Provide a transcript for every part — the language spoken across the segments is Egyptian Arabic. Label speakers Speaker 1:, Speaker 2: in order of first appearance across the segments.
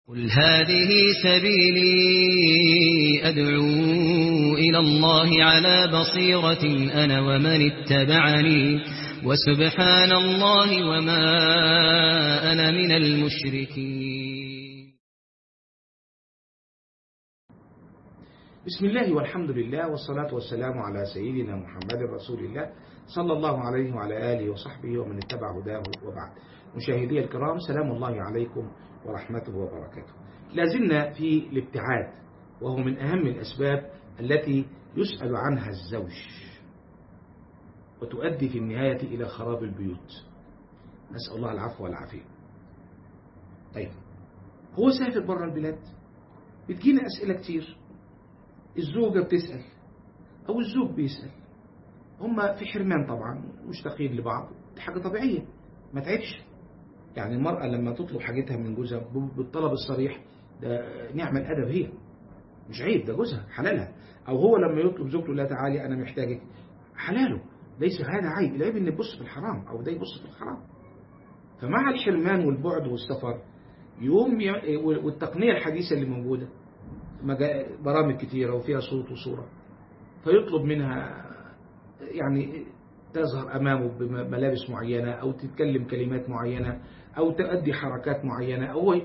Speaker 1: قل هذه سبيلي أدعو إلى الله على بصيرة أنا ومن اتبعني وسبحان الله وما أنا من المشركين
Speaker 2: بسم الله والحمد لله والصلاة والسلام على سيدنا محمد رسول الله صلى الله عليه وعلى آله وصحبه ومن اتبع هداه وبعد مشاهدي الكرام سلام الله عليكم ورحمته وبركاته لازلنا في الابتعاد وهو من أهم الأسباب التي يسأل عنها الزوج وتؤدي في النهاية إلى خراب البيوت نسأل الله العفو والعافية طيب هو سافر بره البلاد بتجينا أسئلة كتير الزوجة بتسأل أو الزوج بيسأل هما في حرمان طبعا مشتاقين لبعض دي حاجة طبيعية ما تعبش يعني المرأة لما تطلب حاجتها من جوزها بالطلب الصريح ده نعم الأدب هي مش عيب ده جوزها حلالها أو هو لما يطلب زوجته لا تعالي أنا محتاجك حلاله ليس هذا عيب العيب إن يبص في الحرام أو ده يبص في الحرام فمع الحرمان والبعد والسفر يوم ي... والتقنية الحديثة اللي موجودة برامج كتيرة وفيها صوت وصورة فيطلب منها يعني تظهر أمامه بملابس معينة أو تتكلم كلمات معينة أو تؤدي حركات معينة أو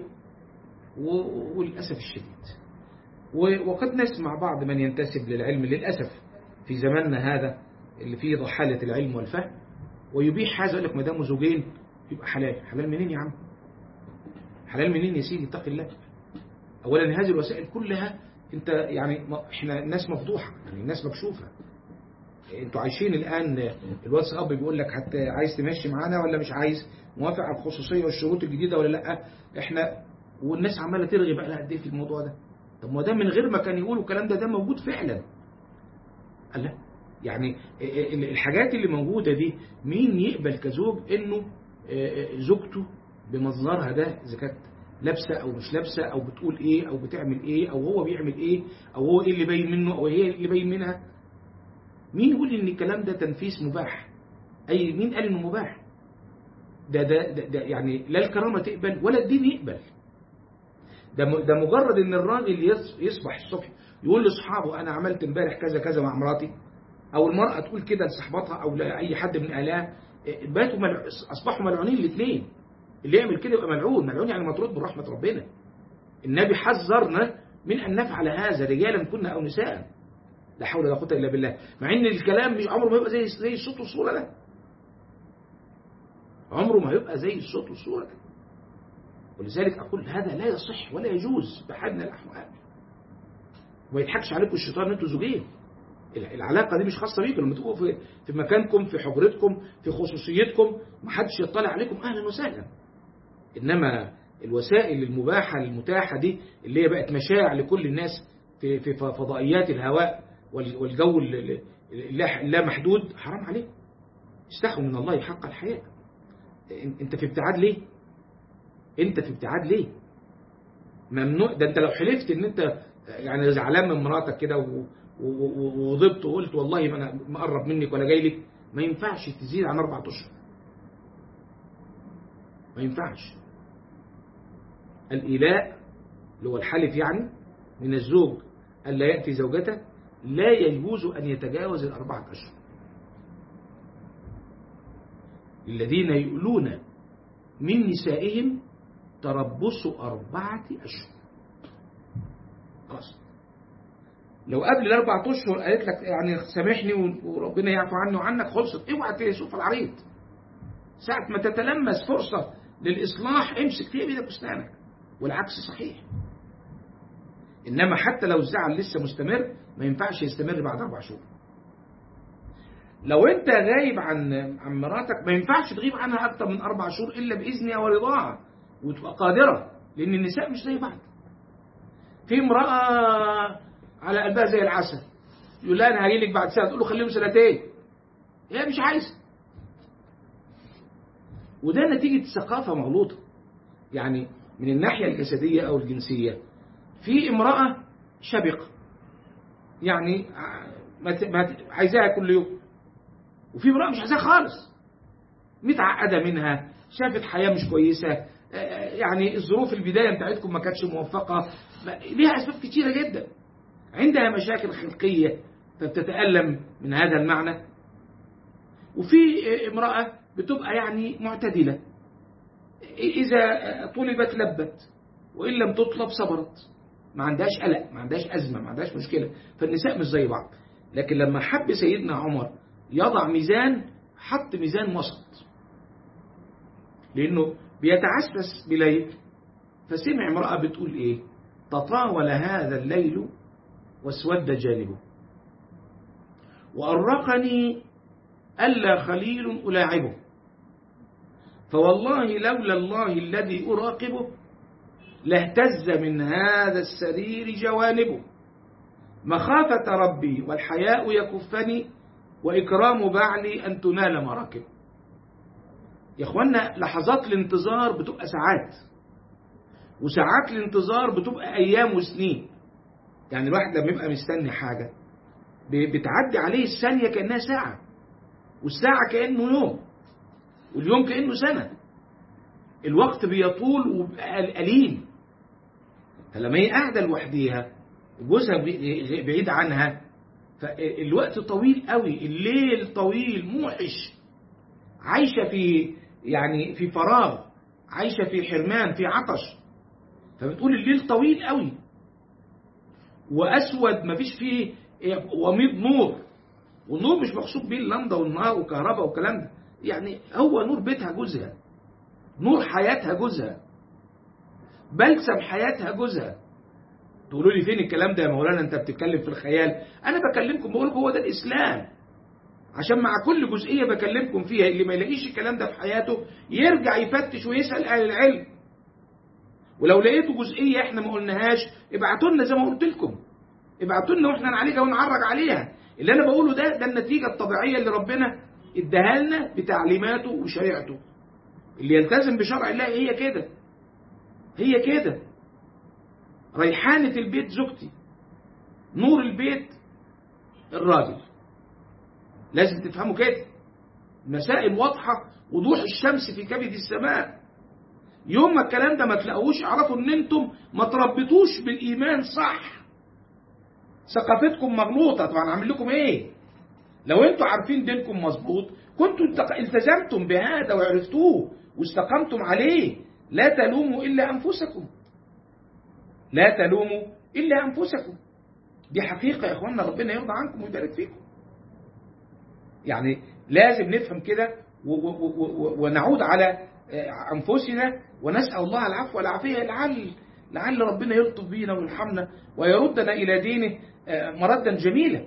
Speaker 2: وللأسف الشديد وقد نسمع بعض من ينتسب للعلم للأسف في زماننا هذا اللي فيه ضحالة العلم والفهم ويبيح هذا يقول لك ما دام زوجين يبقى حلال حلال منين يا عم حلال منين يا سيدي اتق الله أولا هذه الوسائل كلها انت يعني احنا الناس مفضوحة يعني الناس مكشوفة انتوا عايشين الآن الواتساب بيقول لك حتى عايز تمشي معانا ولا مش عايز موافق على الخصوصية والشروط الجديدة ولا لا احنا والناس عمالة ترغي بقى لها قد ايه في الموضوع ده طب ما ده من غير ما كان يقولوا الكلام ده ده موجود فعلا قال لا يعني الحاجات اللي موجودة دي مين يقبل كزوج انه زوجته بمظهرها ده اذا كانت لابسه او مش لابسه او بتقول ايه او بتعمل ايه او هو بيعمل ايه او هو ايه اللي باين منه او هي اللي باين منها مين يقول ان الكلام ده تنفيس مباح اي مين قال انه مباح ده ده, ده, ده يعني لا الكرامه تقبل ولا الدين يقبل ده ده مجرد ان الراجل يصبح الصبح يقول لاصحابه انا عملت امبارح كذا كذا مع مراتي او المراه تقول كده لصاحبتها او لاي حد من اهلها باتوا ملع... اصبحوا ملعونين الاثنين اللي يعمل كده يبقى ملعون ملعون يعني مطرود من رحمه ربنا النبي حذرنا من ان نفعل هذا رجالا كنا او نساء لا حول ولا قوه الا بالله مع ان الكلام مش عمره ما يبقى زي زي الصوت والصوره ده عمره ما يبقى زي الصوت والصوره ده ولذلك اقول هذا لا يصح ولا يجوز بحال من الاحوال وما يضحكش عليكم الشيطان ان انتوا زوجين العلاقه دي مش خاصه بيكم لما تبقوا في في مكانكم في حجرتكم في خصوصيتكم ما حدش يطلع عليكم اهلا وسهلا انما الوسائل المباحه المتاحه دي اللي هي بقت مشاع لكل الناس في في فضائيات الهواء والجو اللا محدود حرام عليكم استحوا من الله حق الحياء انت في ابتعاد ليه انت في ابتعاد ليه ممنوع ده انت لو حلفت ان انت يعني زعلان من مراتك كده وغضبت وقلت والله ما انا مقرب منك ولا جاي لك ما ينفعش تزيد عن اربع اشهر ما ينفعش الإيلاء اللي هو الحلف يعني من الزوج ألا يأتي زوجته لا يجوز أن يتجاوز الأربعة أشهر الذين يؤلون من نسائهم تربص أربعة أشهر خلاص لو قبل الأربعة أشهر قالت لك يعني سامحني وربنا يعفو عني وعنك خلصت اوعى تشوف العريض ساعة ما تتلمس فرصة للإصلاح امسك فيها بيدك واسنانك والعكس صحيح إنما حتى لو الزعل لسه مستمر ما ينفعش يستمر بعد أربع شهور لو أنت غايب عن عن مراتك ما ينفعش تغيب عنها أكتر من أربع شهور إلا بإذنها ورضاها وتبقى قادرة لأن النساء مش زي بعض في امرأة على قلبها زي العسل يقول لها أنا هجيلك بعد سنة تقول له خليهم سنتين هي مش عايزة وده نتيجة ثقافة مغلوطة يعني من الناحية الجسدية أو الجنسية في امرأة شبقة يعني عايزاها كل يوم وفي امرأة مش عايزاها خالص متعقدة منها شافت حياة مش كويسة يعني الظروف البداية بتاعتكم ما كانتش موفقة ليها أسباب كتيرة جدا عندها مشاكل خلقية فبتتألم من هذا المعنى وفي امرأة بتبقى يعني معتدلة إذا طلبت لبت وإن لم تطلب صبرت ما عندهاش قلق ما عندهاش أزمة ما عندهاش مشكلة فالنساء مش زي بعض لكن لما حب سيدنا عمر يضع ميزان حط ميزان وسط لأنه بيتعسس بليل فسمع امرأة بتقول إيه تطاول هذا الليل واسود جانبه وأرقني ألا خليل ألاعبه فوالله لولا الله الذي أراقبه لاهتز من هذا السرير جوانبه مخافة ربي والحياء يكفني وإكرام بعلي أن تنال مراكب يا اخوانا لحظات الانتظار بتبقى ساعات وساعات الانتظار بتبقى أيام وسنين يعني الواحد لما يبقى مستني حاجة بتعدي عليه الثانية كأنها ساعة والساعة كأنه يوم واليوم كأنه سنة الوقت بيطول وبقى قليل فلما هي قاعدة لوحديها جوزها بعيد عنها فالوقت طويل قوي الليل طويل موحش عايشة في يعني في فراغ عايشة في حرمان في عطش فبتقول الليل طويل قوي وأسود مفيش فيه وميض نور والنور مش مقصود بيه اللمضة والنار والكهرباء والكلام ده يعني هو نور بيتها جوزها نور حياتها جوزها بلسم حياتها جوزها تقولوا لي فين الكلام ده يا مولانا انت بتتكلم في الخيال انا بكلمكم بقول هو ده الاسلام عشان مع كل جزئيه بكلمكم فيها اللي ما يلاقيش الكلام ده في حياته يرجع يفتش ويسال اهل العلم ولو لقيتوا جزئيه احنا ما قلناهاش ابعتوا لنا زي ما قلت لكم ابعتوا لنا واحنا نعالجها ونعرج عليها اللي انا بقوله ده ده النتيجه الطبيعيه اللي ربنا اداها لنا بتعليماته وشريعته اللي يلتزم بشرع الله هي كده هي كده ريحانة البيت زوجتي نور البيت الراجل لازم تفهموا كده مسائل واضحة وضوح الشمس في كبد السماء يوم ما الكلام ده ما تلاقوش اعرفوا ان انتم ما تربطوش بالايمان صح ثقافتكم مغلوطة طبعا اعمل لكم ايه لو انتوا عارفين دينكم مظبوط كنتوا التزمتم بهذا وعرفتوه واستقمتم عليه لا تلوموا إلا أنفسكم لا تلوموا إلا أنفسكم دي حقيقة يا إخواننا ربنا يرضى عنكم ويبارك فيكم يعني لازم نفهم كده ونعود على أنفسنا ونسأل الله العفو والعافية لعل لعل ربنا يلطف بينا ويرحمنا ويردنا إلى دينه مردا جميلا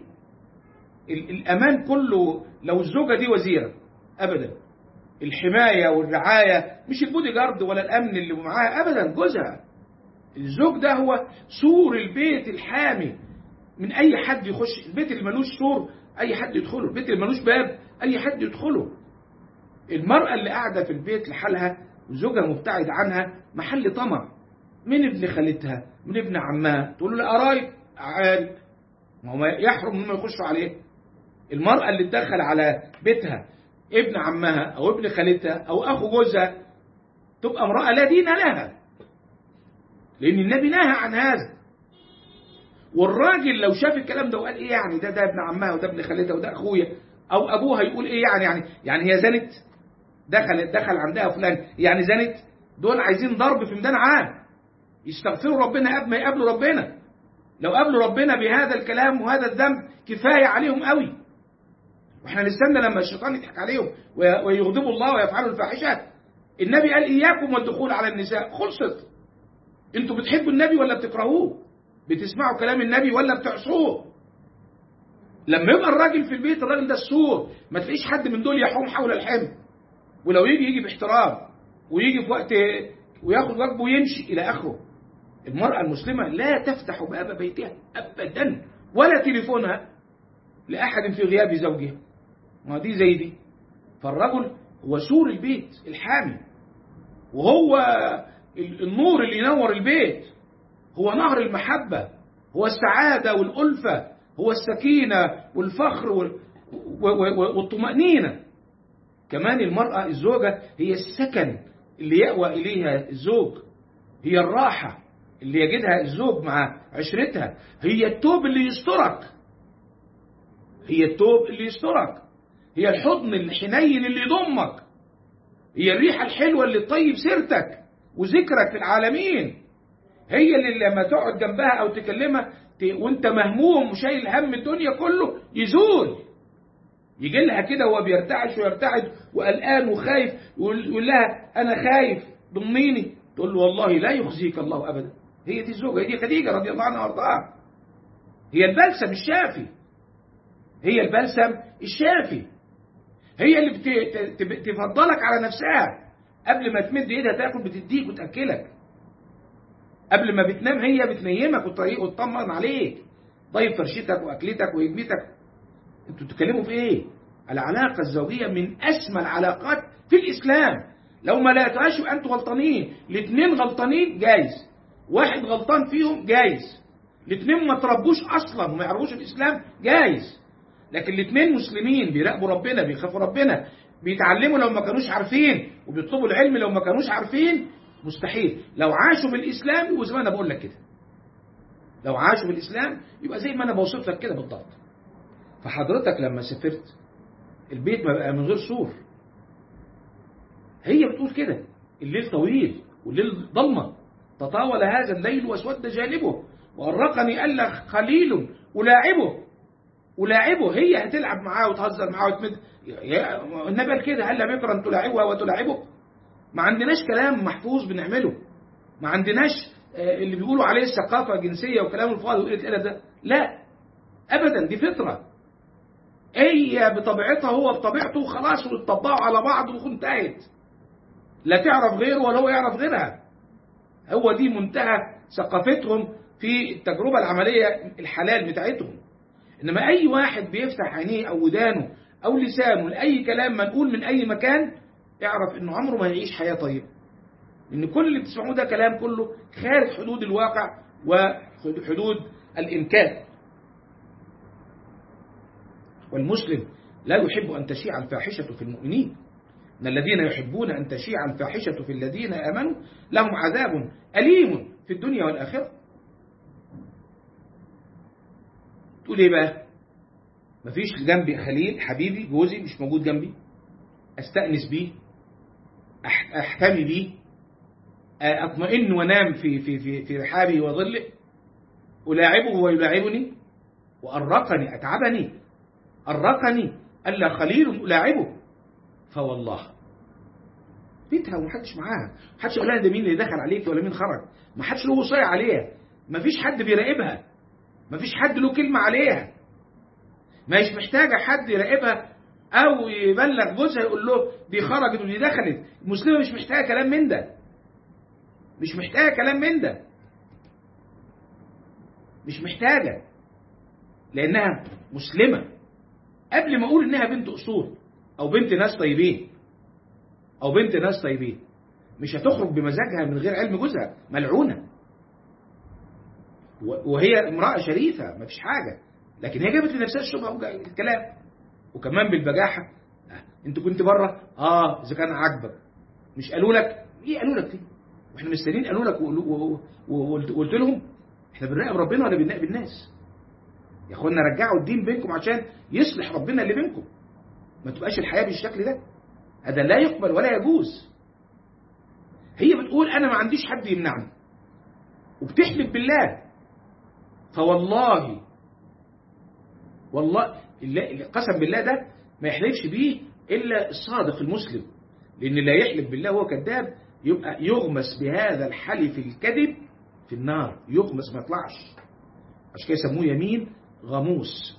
Speaker 2: الأمان كله لو الزوجة دي وزيرة أبدا الحماية والرعاية مش البودي جارد ولا الأمن اللي معاها أبدا جوزها الزوج ده هو سور البيت الحامي من أي حد يخش البيت اللي ملوش سور أي حد يدخله البيت اللي ملوش باب أي حد يدخله المرأة اللي قاعدة في البيت لحالها وزوجها مبتعد عنها محل طمع من ابن خالتها من ابن عمها تقول له قرايب عال ما هو يحرم انهم يخشوا عليه المرأة اللي تدخل على بيتها ابن عمها او ابن خالتها او اخو جوزها تبقى امرأة لا دين لها لان النبي نهى عن هذا والراجل لو شاف الكلام ده وقال ايه يعني ده ده ابن عمها وده ابن خالتها وده اخويا او ابوها يقول ايه يعني يعني يعني هي زنت دخلت دخل عندها فلان يعني زنت دول عايزين ضرب في ميدان عام يستغفروا ربنا قبل ما يقابلوا ربنا لو قابلوا ربنا بهذا الكلام وهذا الذنب كفايه عليهم قوي واحنا نستنى لما الشيطان يضحك عليهم ويغضبوا الله ويفعلوا الفاحشه النبي قال اياكم والدخول على النساء خلصت انتوا بتحبوا النبي ولا بتكرهوه بتسمعوا كلام النبي ولا بتعصوه لما يبقى الراجل في البيت الراجل ده السور ما تلاقيش حد من دول يحوم حول الحمل ولو يجي يجي باحترام ويجي في وقت وياخد واجبه ويمشي الى اخره المرأة المسلمة لا تفتح باب بيتها ابدا ولا تليفونها لاحد في غياب زوجها ما دي زي دي فالرجل هو سور البيت الحامي وهو النور اللي ينور البيت هو نهر المحبة هو السعادة والألفة هو السكينة والفخر والطمأنينة كمان المرأة الزوجة هي السكن اللي يأوى إليها الزوج هي الراحة اللي يجدها الزوج مع عشرتها هي التوب اللي يسترك هي التوب اللي يسترك هي الحضن الحنين اللي يضمك هي الريحة الحلوة اللي تطيب سيرتك وذكرك في العالمين هي اللي لما تقعد جنبها أو تكلمها وانت مهموم وشايل هم الدنيا كله يزول يجي لها كده وهو بيرتعش ويرتعد وقلقان وخايف ويقول لها انا خايف ضميني تقول له والله لا يخزيك الله ابدا هي دي الزوجه هي دي خديجه رضي الله عنها وارضاها هي البلسم الشافي هي البلسم الشافي هي اللي تفضلك على نفسها قبل ما تمد ايدها تاكل بتديك وتاكلك قبل ما بتنام هي بتنيمك وتطمن عليك طيب فرشتك واكلتك وهجمتك انتوا بتتكلموا في ايه العلاقة الزوجية من اسمى العلاقات في الاسلام لو ما لقيتوهاش يبقى انتوا غلطانين الاثنين غلطانين جايز واحد غلطان فيهم جايز الاثنين ما تربوش اصلا وما يعرفوش الاسلام جايز لكن الاثنين مسلمين بيراقبوا ربنا بيخافوا ربنا بيتعلموا لو ما كانوش عارفين وبيطلبوا العلم لو ما كانوش عارفين مستحيل لو عاشوا بالاسلام يبقوا زي ما انا بقول لك كده لو عاشوا بالاسلام يبقى زي ما انا بوصف لك كده بالضبط فحضرتك لما سافرت البيت ما بقى من غير سور هي بتقول كده الليل طويل والليل ضلمة تطاول هذا الليل واسود جانبه وأرقني ألا خليل ألاعبه ألاعبه هي هتلعب معاه وتهزر معاه وتمد النبي قال كده هل لم يكن تلاعبها وتلاعبه ما عندناش كلام محفوظ بنعمله ما عندناش اللي بيقولوا عليه الثقافة الجنسية وكلام الفاضي وقلة الأدب ده لا أبدا دي فطرة هي بطبيعتها هو بطبيعته خلاص واتطبقوا على بعض وانتهت لا تعرف غيره ولا هو يعرف غيرها هو دي منتهى ثقافتهم في التجربة العملية الحلال بتاعتهم إنما أي واحد بيفتح عينيه أو ودانه أو لسانه لأي كلام منقول من أي مكان اعرف إنه عمره ما هيعيش حياة طيبة إن كل اللي بتسمعوه ده كلام كله خارج حدود الواقع وحدود الإمكان والمسلم لا يحب أن تشيع الفاحشة في المؤمنين إن الذين يحبون أن تشيع الفاحشة في الذين آمنوا لهم عذاب أليم في الدنيا والآخرة تقول إيه بقى مفيش جنبي خليل حبيبي جوزي مش موجود جنبي أستأنس بيه أحتمي بيه أطمئن وانام في في في في رحابي وظله ألاعبه ويلاعبني وأرقني أتعبني أرقني ألا خليل ألاعبه فوالله بيتها ومحدش معاها محدش يقول لها ده مين اللي دخل عليك ولا مين خرج ما حدش له وصاية عليها ما فيش حد بيراقبها ما فيش حد له كلمة عليها مش محتاجة حد يراقبها أو يبلغ جوزها يقول له دي خرجت ودي دخلت المسلمة مش محتاجة كلام من ده مش محتاجة كلام من ده مش محتاجة لأنها مسلمة قبل ما أقول إنها بنت أصول أو بنت ناس طيبين أو بنت ناس طيبين مش هتخرج بمزاجها من غير علم جوزها ملعونة وهي امرأة شريفة ما فيش حاجة لكن هي جابت لنفسها الشبهة والكلام وكمان بالبجاحة انت كنت بره اه اذا كان عاجبك مش قالوا لك ايه قالوا لك دي واحنا مستنيين قالوا لك وقلت لهم احنا بنراقب ربنا ولا بنراقب الناس يا اخوانا رجعوا الدين بينكم عشان يصلح ربنا اللي بينكم ما تبقاش الحياة بالشكل ده هذا لا يقبل ولا يجوز هي بتقول انا ما عنديش حد يمنعني وبتحلف بالله فوالله والله قسم بالله ده ما يحلفش بيه إلا الصادق المسلم لأن لا يحلف بالله هو كذاب يبقى يغمس بهذا الحلف الكذب في النار يغمس ما يطلعش عشان كده يسموه يمين غموس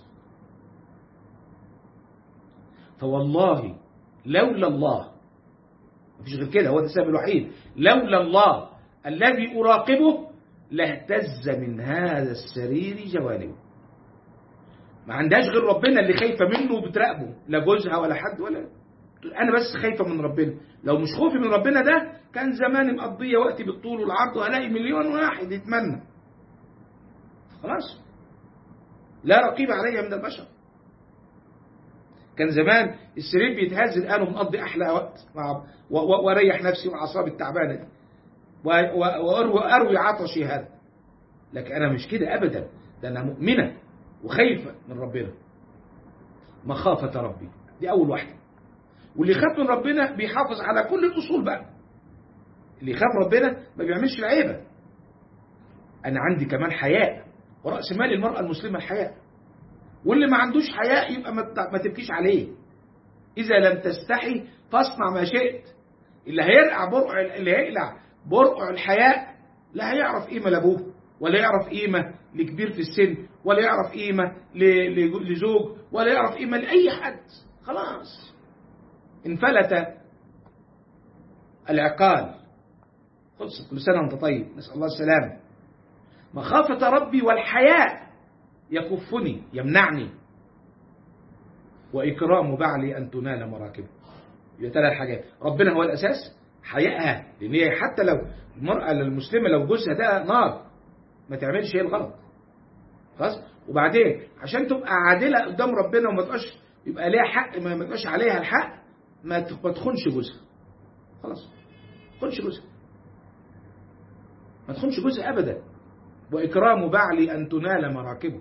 Speaker 2: فوالله لولا الله مفيش غير كده هو ده السبب الوحيد لولا الله الذي أراقبه لاهتز من هذا السرير جوانبه ما عندهاش غير ربنا اللي خايفة منه وبتراقبه لا جوزها ولا حد ولا أنا بس خايفة من ربنا لو مش خوفي من ربنا ده كان زماني مقضية وقتي بالطول والعرض وهلاقي مليون واحد يتمنى خلاص لا رقيب علي من البشر كان زمان السرير بيتهز الآن ومقضي أحلى وقت مع وأريح نفسي وأعصابي التعبانة دي وأروي عطشي هذا لكن أنا مش كده أبدا ده أنا مؤمنة وخايفة من ربنا مخافة ربي دي أول واحدة واللي يخاف من ربنا بيحافظ على كل الأصول بقى اللي يخاف ربنا ما بيعملش العيبة أنا عندي كمان حياء ورأس مال المرأة المسلمة الحياء واللي ما عندوش حياء يبقى ما تبكيش عليه إذا لم تستحي فاصنع ما شئت اللي هيرقع برقع اللي هيقلع برقع الحياء لا هيعرف قيمة لأبوه ولا يعرف قيمة لكبير في السن ولا يعرف قيمة لزوج ولا يعرف قيمة لأي حد خلاص انفلت العقال خلصت كل سنة وانت طيب نسأل الله السلامة مخافة ربي والحياء يكفني يمنعني وإكرام بعلي أن تنال مراكبه يبقى ثلاث حاجات ربنا هو الأساس حيائها لأن هي حتى لو المرأة المسلمة لو جوزها ده نار ما تعملش هي الغلط خلاص وبعدين عشان تبقى عادلة قدام ربنا وما تبقاش يبقى ليها حق ما يبقاش عليها الحق ما تخونش جوزها خلاص ما تخونش جوزها ما تخونش جوزها أبدا وإكرام بعلي أن تنال مراكبه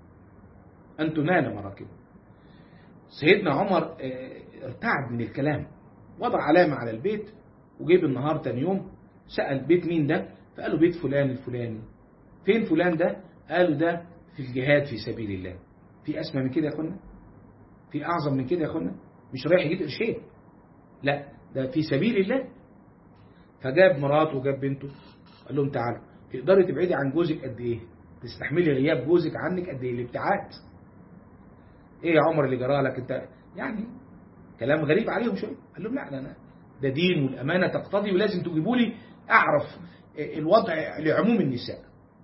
Speaker 2: أن تنال مراكبه سيدنا عمر ارتعد من الكلام وضع علامة على البيت وجيب النهار تاني يوم سأل بيت مين ده فقالوا بيت فلان الفلاني فين فلان ده قالوا ده في الجهاد في سبيل الله في أسمى من كده يا أخوانا في أعظم من كده يا أخوانا مش رايح يجيب قرشين لا ده في سبيل الله فجاب مراته وجاب بنته قال لهم تعالوا تقدري تبعدي عن جوزك قد ايه تستحملي غياب جوزك عنك قد ايه الابتعاد ايه يا عمر اللي جرى لك انت يعني كلام غريب عليهم شويه قال لهم لا انا ده دين والامانه تقتضي ولازم تجيبوا لي اعرف الوضع لعموم النساء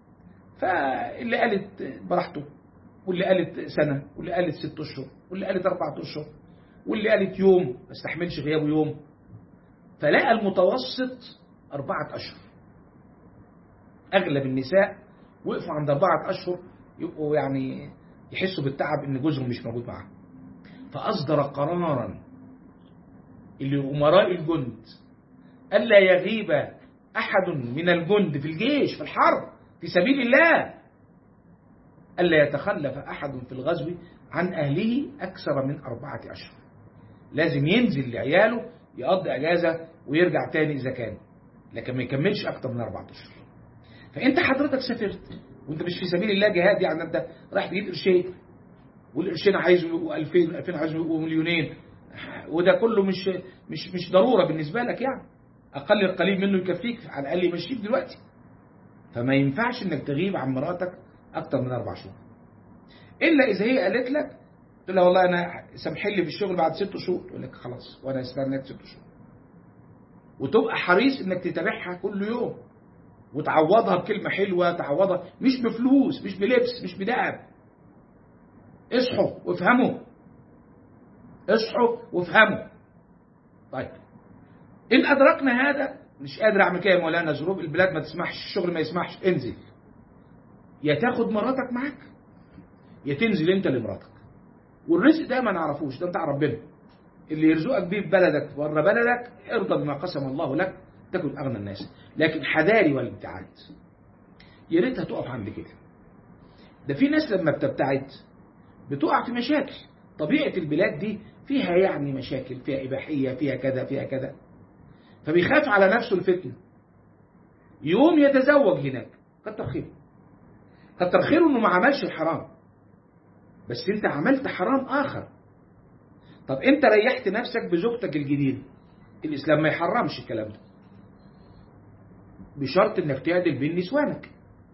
Speaker 2: فاللي قالت براحته واللي قالت سنه واللي قالت ست اشهر واللي قالت اربعة اشهر واللي قالت يوم ما استحملش غيابه يوم فلقى المتوسط أربعة أشهر أغلب النساء وقفوا عند أربعة أشهر يبقوا يعني يحسوا بالتعب إن جوزهم مش موجود معاهم فأصدر قرارا اللي أمراء الجند ألا يغيب أحد من الجند في الجيش في الحرب في سبيل الله ألا يتخلف أحد في الغزو عن أهله أكثر من أربعة أشهر لازم ينزل لعياله يقضي أجازة ويرجع تاني إذا كان لكن ما يكملش أكتر من أربعة أشهر فأنت حضرتك سافرت وأنت مش في سبيل الله جهاد يعني أنت رايح تجيب قرشين والقرشين عايزه يبقوا 2000 2000 عايزه يبقوا مليونين وده كله مش مش مش ضرورة بالنسبة لك يعني أقل القليل منه يكفيك على الأقل يمشيك دلوقتي فما ينفعش إنك تغيب عن مراتك أكتر من أربع شهور إلا إذا هي قالت لك تقول لها والله أنا سامحي لي بالشغل بعد ست شهور تقول لك خلاص وأنا استناك ست شهور وتبقى حريص إنك تتابعها كل يوم وتعوضها بكلمة حلوة تعوضها مش بفلوس مش بلبس مش بدهب اصحوا وافهموا اصحوا وافهموا طيب إن أدركنا هذا مش قادر أعمل كده يا مولانا ظروف البلاد ما تسمحش الشغل ما يسمحش انزل يا تاخد مراتك معاك يا تنزل انت لمراتك والرزق ده ما نعرفوش ده بتاع ربنا اللي يرزقك بيه في بلدك بره بلدك ارضى بما قسم الله لك تكن اغنى الناس لكن حذاري والابتعاد يا ريتها تقف عند كده ده في ناس لما بتبتعد بتقع في مشاكل طبيعة البلاد دي فيها يعني مشاكل فيها إباحية فيها كذا فيها كذا فبيخاف على نفسه الفتنة يوم يتزوج هناك كتر خيره كتر خيره انه ما عملش الحرام بس انت عملت حرام اخر طب انت ريحت نفسك بزوجتك الجديدة الاسلام ما يحرمش الكلام ده بشرط انك تعدل بين نسوانك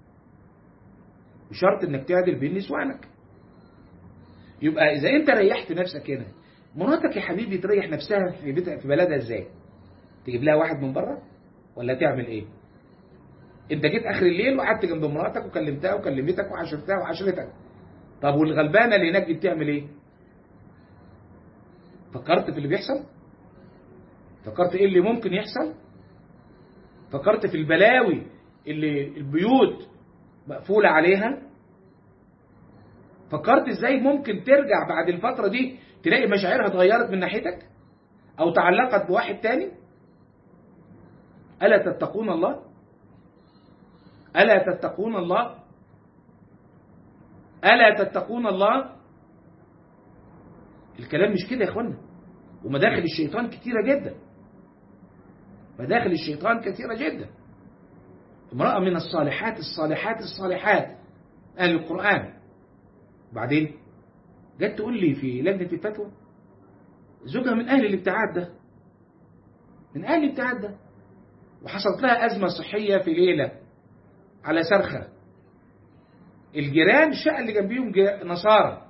Speaker 2: بشرط انك تعدل بين نسوانك يبقى اذا انت ريحت نفسك هنا مراتك يا حبيبي تريح نفسها في بيتها في بلدها ازاي تجيب لها واحد من بره ولا تعمل ايه انت جيت اخر الليل وقعدت جنب مراتك وكلمتها وكلمتك وعاشرتها وعاشرتك طب والغلبانه اللي هناك دي بتعمل ايه فكرت في اللي بيحصل فكرت ايه اللي ممكن يحصل فكرت في البلاوي اللي البيوت مقفولة عليها فكرت ازاي ممكن ترجع بعد الفترة دي تلاقي مشاعرها اتغيرت من ناحيتك او تعلقت بواحد تاني ألا تتقون الله ألا تتقون الله ألا تتقون الله الكلام مش كده يا اخوانا ومداخل الشيطان كتيرة جدا مداخل الشيطان كثيرة جدا امرأة من الصالحات الصالحات الصالحات أهل القرآن بعدين جت تقول لي في لجنة الفتوى زوجها من أهل الابتعاد ده من أهل الابتعاد ده وحصلت لها أزمة صحية في ليلة على صرخة الجيران الشقة اللي جنبيهم نصارى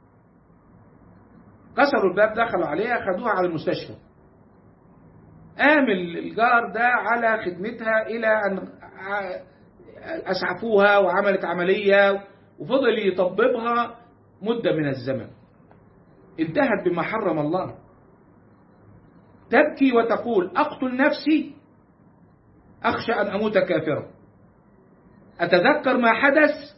Speaker 2: كسروا الباب دخلوا عليها خدوها على المستشفى قام الجار ده على خدمتها إلى أن أسعفوها وعملت عملية وفضل يطببها مدة من الزمن انتهت بما حرم الله تبكي وتقول أقتل نفسي أخشى أن أموت كافرا أتذكر ما حدث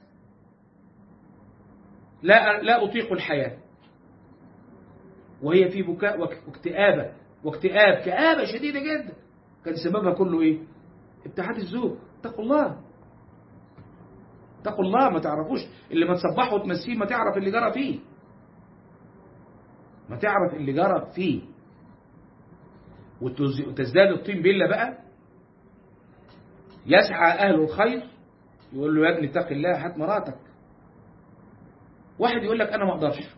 Speaker 2: لا لا أطيق الحياة وهي في بكاء واكتئابة واكتئاب كآبة شديدة جدا كان سببها كله إيه ابتعاد الزوج اتقوا الله اتقوا الله ما تعرفوش اللي ما تصبحه وتمسيه ما تعرف اللي جرى فيه ما تعرف اللي جرى فيه وتزداد الطين بلة بقى يسعى أهل الخير يقول له يا ابني اتق الله هات مراتك واحد يقول لك أنا ما أقدرش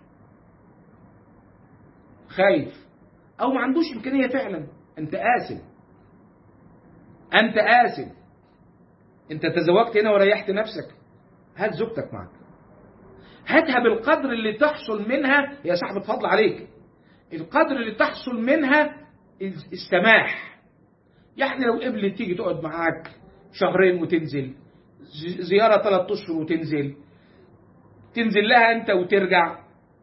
Speaker 2: خايف أو ما عندوش إمكانية فعلا أنت آسف أنت آسف أنت تزوجت هنا وريحت نفسك هات زوجتك معك هاتها بالقدر اللي تحصل منها يا صاحب فضل عليك القدر اللي تحصل منها السماح يعني لو قبلت تيجي تقعد معاك شهرين وتنزل زيارة ثلاث أشهر وتنزل تنزل لها أنت وترجع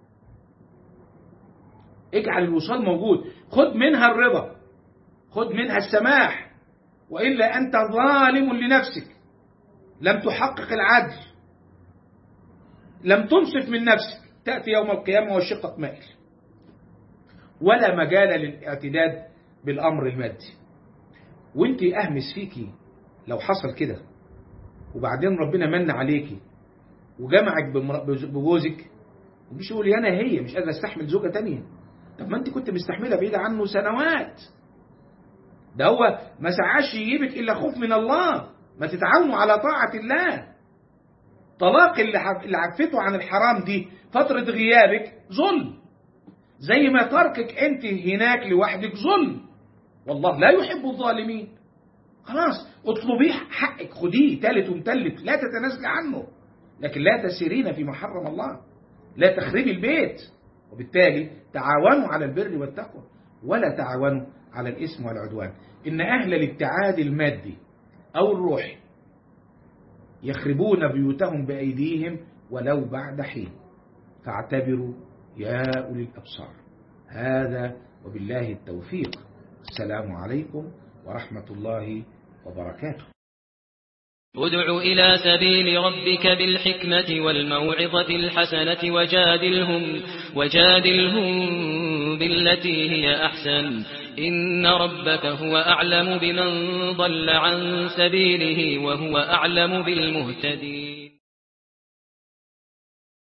Speaker 2: اجعل الوصال موجود خد منها الرضا خد منها السماح وإلا أنت ظالم لنفسك لم تحقق العدل لم تنصف من نفسك تأتي يوم القيامة وشقك مائل ولا مجال للاعتداد بالأمر المادي وانت أهمس فيكي لو حصل كده وبعدين ربنا من عليكي وجمعك بجوزك ومش يقول انا هي مش قادر استحمل زوجة تانية طب ما انت كنت مستحملة بعيدة عنه سنوات ده هو ما سعاش يجيبك إلا خوف من الله ما تتعاونوا على طاعة الله طلاق اللي عفته عن الحرام دي فترة غيابك ظلم زي ما تركك انت هناك لوحدك ظلم والله لا يحب الظالمين خلاص اطلبيه حقك خديه تالت ومتلت لا تتنازل عنه لكن لا تسيرين فيما حرم الله لا تخربي البيت وبالتالي تعاونوا على البر والتقوى ولا تعاونوا على الإثم والعدوان إن أهل الابتعاد المادي أو الروحي يخربون بيوتهم بأيديهم ولو بعد حين فاعتبروا يا أولي الأبصار هذا وبالله التوفيق السلام عليكم ورحمة الله وبركاته
Speaker 1: ادع إلى سبيل ربك بالحكمة والموعظة الحسنة وجادلهم, وجادلهم بالتي هي أحسن إن ربك هو أعلم بمن ضل عن سبيله وهو أعلم بالمهتدين